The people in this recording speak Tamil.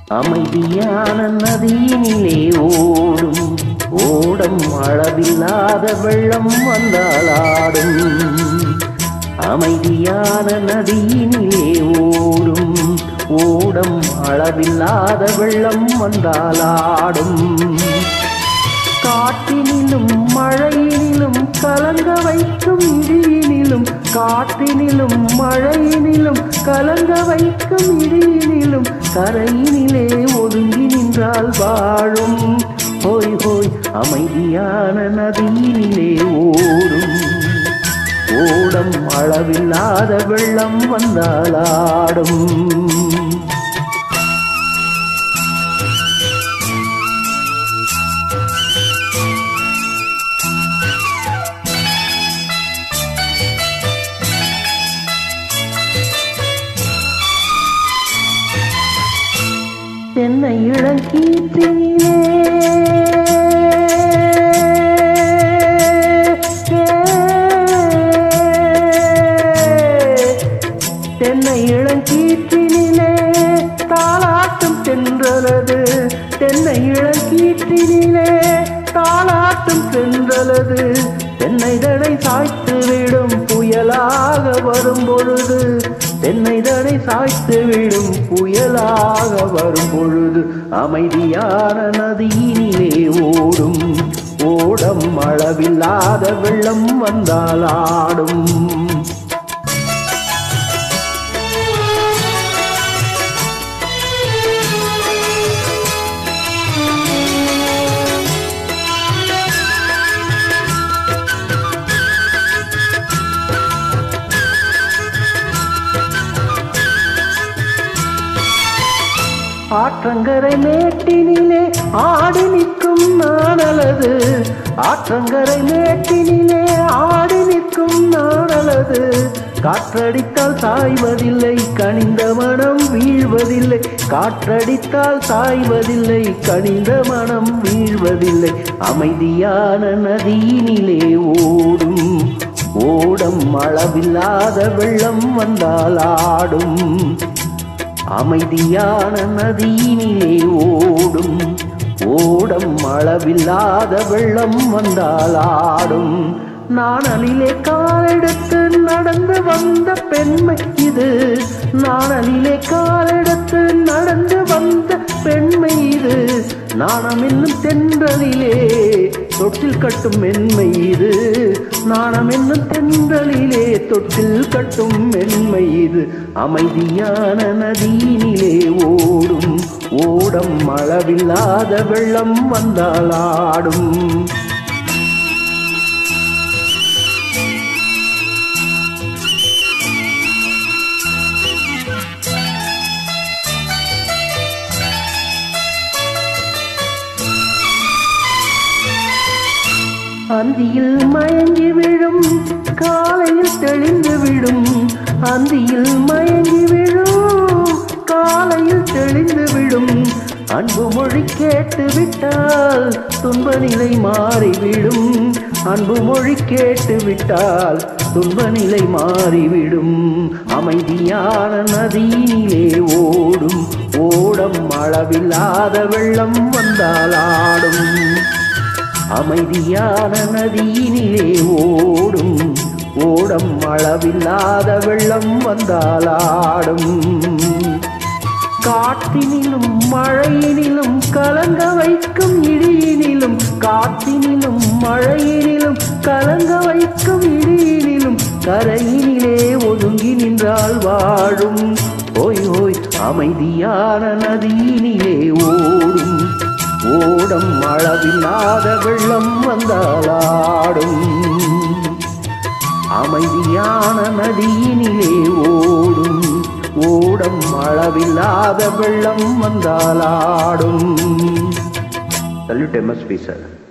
அமைதியான நதியினிலே ஓடும் ஓடம் அளவில்லாத வெள்ளம் வந்தாலாடும் அமைதியான நதியினிலே ஓடும் ஓடம் அளவில்லாத வெள்ளம் வந்தாலாடும் காற்றினிலும் மழையினிலும் கலங்க வைக்கும் இடியினிலும் காற்றினிலும் மழையினிலும் கலங்க வைக்கும் இடியினிலும் கரையினிலே ஒதுங்கி நின்றால் வாழும் ஹோய் ஹோய் அமைதியான நதியினிலே ஓடும் ஓடம் அளவில்லாத வெள்ளம் வந்தாலாடும் தென்னை இளங்கீற்றினிலே தென்னை இளங்கீற்றினிலே தாளாட்டும் சென்றலது தென்னை இளங்கீற்றினிலே தாளாட்டும் சென்றலது தென்னை தடை சாய்த்து விடும் புயலாக வரும் பொழுது தென்னை தடை சாய்த்து விடும் புயலாக வரும் பொழுது அமைதியான நதியினிலே ஓடும் ஓடம் அளவில்லாத வெள்ளம் வந்தால் ஆடும் ஆற்றங்கரை மேட்டினிலே ஆடி நிற்கும் நானலது ஆற்றங்கரை மேட்டினிலே ஆடி நிற்கும் நானலது காற்றடித்தால் சாய்வதில்லை கனிந்த மனம் வீழ்வதில்லை காற்றடித்தால் சாய்வதில்லை கனிந்த மனம் வீழ்வதில்லை அமைதியான நதியினிலே ஓடும் ஓடம் அளவில்லாத வெள்ளம் வந்தால் ஆடும் அமைதியான நதியினிலே ஓடும் ஓடம் அளவில்லாத வெள்ளம் வந்தால் ஆடும் நாணலிலே காலெடுத்து நடந்து வந்த பெண்மை இது நாணலிலே காலெடுத்து நடந்து வந்த பெண்மை இது நாணம் என்னும் தென்றலிலே தொட்டில் கட்டும் மென்மை இது நாணம் என்னும் தென்றலிலே தொட்டில் கட்டும் மென்மை இது அமைதியான நதியினிலே ஓடும் ஓடம் அளவில்லாத வெள்ளம் வந்தால் ஆடும் அந்தியில் மயங்கி விழும் காலையில் தெளிந்து விடும் அந்தியில் மயங்கி விழும் காலையில் தெளிந்து விடும் அன்பு மொழி கேட்டு விட்டால் துன்ப நிலை மாறிவிடும் அன்பு மொழி கேட்டு விட்டால் துன்ப நிலை மாறிவிடும் அமைதியான நதியினிலே ஓடும் ஓடம் அளவில்லாத வெள்ளம் வந்தால் ஆடும் அமைதியான நதியினிலே ஓடும் ஓடம் அளவில்லாத வெள்ளம் வந்தாலாடும் காற்றினிலும் மழையினிலும் கலங்க வைக்கும் இடியினிலும் காற்றினிலும் மழையினிலும் கலங்க வைக்கும் இடியினிலும் கரையினிலே ஒதுங்கி நின்றால் வாழும் ஓய் ஓய் அமைதியான நதியினிலே ஓடும் ஓடம் அளவில்லாத வெள்ளம் வந்தாலாடும் அமைதியான நதியினிலே ஓடும் ஓடம் அளவில்லாத வெள்ளம் வந்தாலாடும் சல்யூட் எம்எஸ்பி சார்